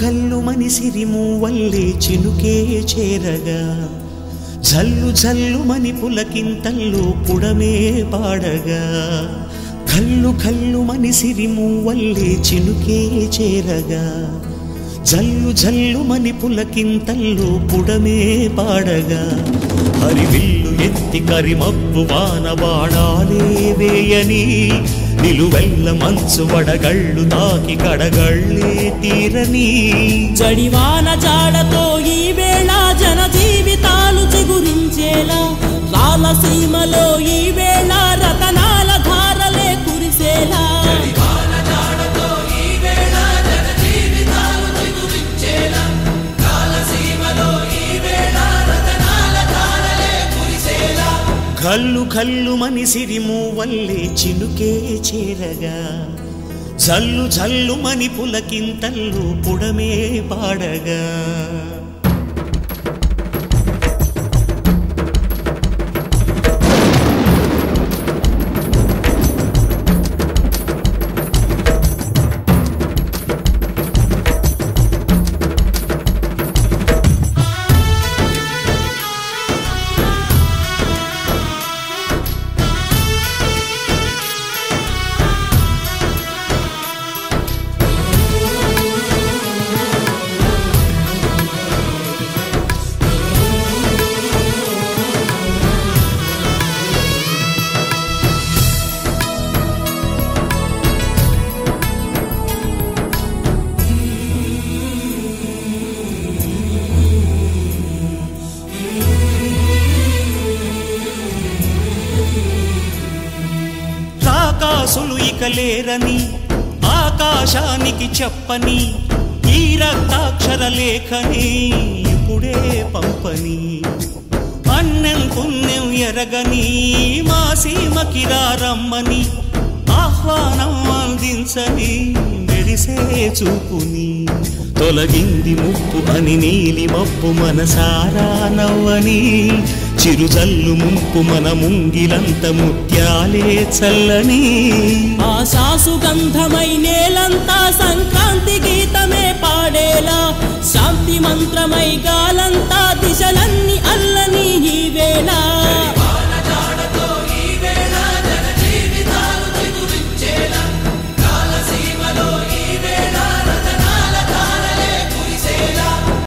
గల్లు మని సిరిము వల్లే చినుకే చేరగా జల్లు జల్లు మని పులకింతల్లో పుడమే పాడగా కల్లు కల్లు మని సిరిము వల్లే చినుకే చేరగా జల్లు జల్లు మని పులకింతల్లో పుడమే పాడగా హరివిల్లు ఎత్తి కరిమబ్బు వాన బాణాలే వేయని నిలువెల్ల మంచు వడగళ్ళు తాకి కడగళ్ళే తీరని జడివాన జాడతో ఈ వేళ జన జీవితాలు చిగురించేలా రాలసీమలో ఈ వేళ రతనాల ధారలే కురిసేలా కల్లు కల్లు మని సిరిము వల్లే చినుకే చేరగా జల్లు జల్లు మని పులకింతల్లు పుడమే పాడగా రాకాసులు ఇక లేరని ఆకాశానికి చెప్పని ఈ రక్తాక్షర లేఖని ఇప్పుడే పంపని అన్నం పుణ్యం ఎరగని మా సీమకి రమ్మని ఆహ్వానం అందించని మెరిసే చూపుని తొలగింది ముప్పు అని నీలి మప్పు మనసారా నవ్వని చిరుజల్లు ముంపు మన ముంగిలంత ముత్యాలే చల్లని ఆశాసు గంధమై నేలంతా సంక్రాంతి గీతమే పాడేలా శాంతి మంత్రమై గాలంతా